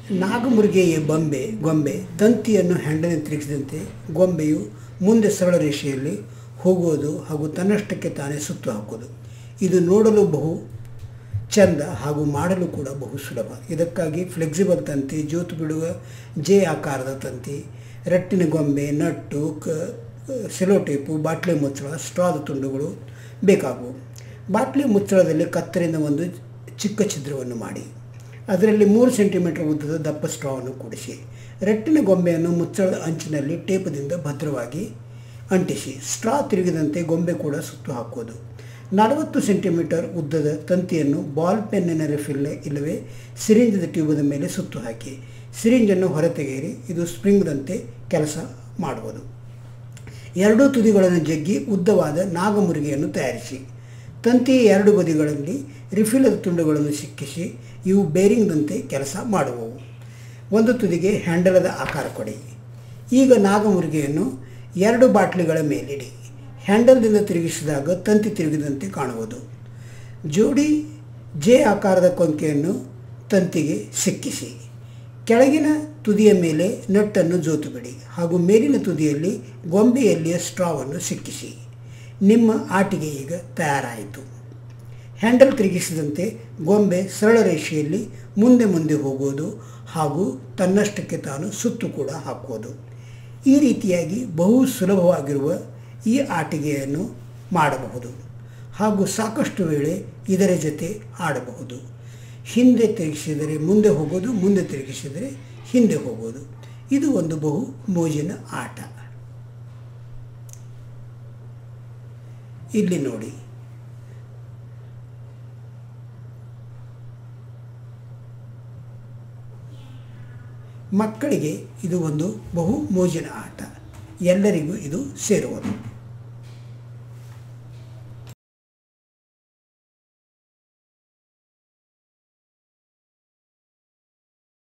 ನಾಗಮುರುಗೆಯ ಬೊಂಬೆ ಗೊಂಬೆ ತಂತಿಯನ್ನು ಹೆಂಡನೆ ತಿರುಗಿಸಿದಂತೆ ಗೊಂಬೆಯು ಮುಂದೆ ಸರಳ ರೇಷೆಯಲ್ಲಿ ಹೋಗುವುದು ಹಾಗೂ ತನ್ನಷ್ಟಕ್ಕೆ ತಾನೇ ಸುತ್ತು ಹಾಕುವುದು ಇದು ನೋಡಲು ಬಹು ಚೆಂದ ಹಾಗೂ ಮಾಡಲು ಕೂಡ ಬಹು ಸುಲಭ ಇದಕ್ಕಾಗಿ ಫ್ಲೆಕ್ಸಿಬಲ್ ತಂತಿ ಜೋತು ಬಿಡುವ ಜೆ ಆಕಾರದ ತಂತಿ ರಟ್ಟಿನ ಗೊಂಬೆ ನಟ್ಟು ಕ ಸೆಲೋಟೇಪು ಬಾಟ್ಲಿ ಮುಚ್ಚಳ ಸ್ಟ್ರಾದ ತುಂಡುಗಳು ಬೇಕಾಗುವು ಬಾಟ್ಲಿ ಮುಚ್ಚಳದಲ್ಲಿ ಕತ್ತರಿಂದ ಒಂದು ಚಿಕ್ಕ ಛಿದ್ರವನ್ನು ಮಾಡಿ ಅದರಲ್ಲಿ ಮೂರು ಸೆಂಟಿಮೀಟರ್ ಉದ್ದದ ದಪ್ಪ ಸ್ಟ್ರಾವನ್ನು ಕೂಡಿಸಿ ರಟ್ಟಿನ ಗೊಂಬೆಯನ್ನು ಮುಚ್ಚಳದ ಅಂಚಿನಲ್ಲಿ ಟೇಪದಿಂದ ಭದ್ರವಾಗಿ ಅಂಟಿಸಿ ಸ್ಟ್ರಾ ತಿರುಗಿದಂತೆ ಗೊಂಬೆ ಕೂಡ ಸುತ್ತು ಹಾಕುವುದು ನಲವತ್ತು ಸೆಂಟಿಮೀಟರ್ ಉದ್ದದ ತಂತಿಯನ್ನು ಬಾಲ್ ಪೆನ್ನಿನ ರಿಫಿಲ್ ಇಲ್ಲವೇ ಸಿರಿಂಜದ ಟ್ಯೂಬದ ಮೇಲೆ ಸುತ್ತು ಹಾಕಿ ಸಿರಿಂಜನ್ನು ಹೊರತೆಗೆಯಿರಿ ಇದು ಸ್ಪ್ರಿಂಗ್ದಂತೆ ಕೆಲಸ ಮಾಡುವುದು ಎರಡೂ ತುದಿಗಳನ್ನು ಜಗ್ಗಿ ಉದ್ದವಾದ ನಾಗಮುರಿಗೆಯನ್ನು ತಯಾರಿಸಿ ತಂತಿಯ ಎರಡು ಬದಿಗಳಲ್ಲಿ ರಿಫಿಲದ ತುಂಡುಗಳನ್ನು ಸಿಕ್ಕಿಸಿ ಇವು ಬೇರಿಂಗ್ದಂತೆ ಕೆಲಸ ಮಾಡುವವು ಒಂದು ತುದಿಗೆ ಹ್ಯಾಂಡಲದ ಆಕಾರ ಕೊಡಿ ಈಗ ನಾಗಮುರಿಗೆಯನ್ನು ಎರಡು ಬಾಟ್ಲಿಗಳ ಮೇಲಿಡಿ ಹ್ಯಾಂಡಲ್ದಿಂದ ತಿರುಗಿಸಿದಾಗ ತಂತಿ ತಿರುಗಿದಂತೆ ಕಾಣುವುದು ಜೋಡಿ ಜೆ ಆಕಾರದ ಕೊಂಕೆಯನ್ನು ತಂತಿಗೆ ಸಿಕ್ಕಿಸಿ ಕೆಳಗಿನ ತುದಿಯ ಮೇಲೆ ನಟ್ಟನ್ನು ಜೋತು ಬಿಡಿ ಹಾಗೂ ಮೇಲಿನ ತುದಿಯಲ್ಲಿ ಗೊಂಬೆಯಲ್ಲಿಯ ಸ್ಟ್ರಾವನ್ನು ಸಿಕ್ಕಿಸಿ ನಿಮ್ಮ ಆಟಿಗೆ ಈಗ ತಯಾರಾಯಿತು ಹ್ಯಾಂಡಲ್ ತಿರುಗಿಸಿದಂತೆ ಗೊಂಬೆ ಸರಳ ರೇಷೆಯಲ್ಲಿ ಮುಂದೆ ಮುಂದೆ ಹೋಗುವುದು ಹಾಗೂ ತನ್ನಷ್ಟಕ್ಕೆ ತಾನು ಸುತ್ತು ಕೂಡ ಹಾಕುವುದು ಈ ರೀತಿಯಾಗಿ ಬಹು ಸುಲಭವಾಗಿರುವ ಈ ಆಟಿಕೆಯನ್ನು ಮಾಡಬಹುದು ಹಾಗೂ ಸಾಕಷ್ಟು ವೇಳೆ ಇದರ ಜೊತೆ ಆಡಬಹುದು ಹಿಂದೆ ತಿರುಗಿಸಿದರೆ ಮುಂದೆ ಹೋಗೋದು ಮುಂದೆ ತಿರುಗಿಸಿದರೆ ಹಿಂದೆ ಹೋಗೋದು ಇದು ಒಂದು ಬಹು ಮೋಜಿನ ಆಟ ಇಲ್ಲಿ ನೋಡಿ ಮಕ್ಕಳಿಗೆ ಇದು ಒಂದು ಬಹು ಮೋಜಿನ ಆಟ ಎಲ್ಲರಿಗೂ ಇದು ಸೇರುವುದು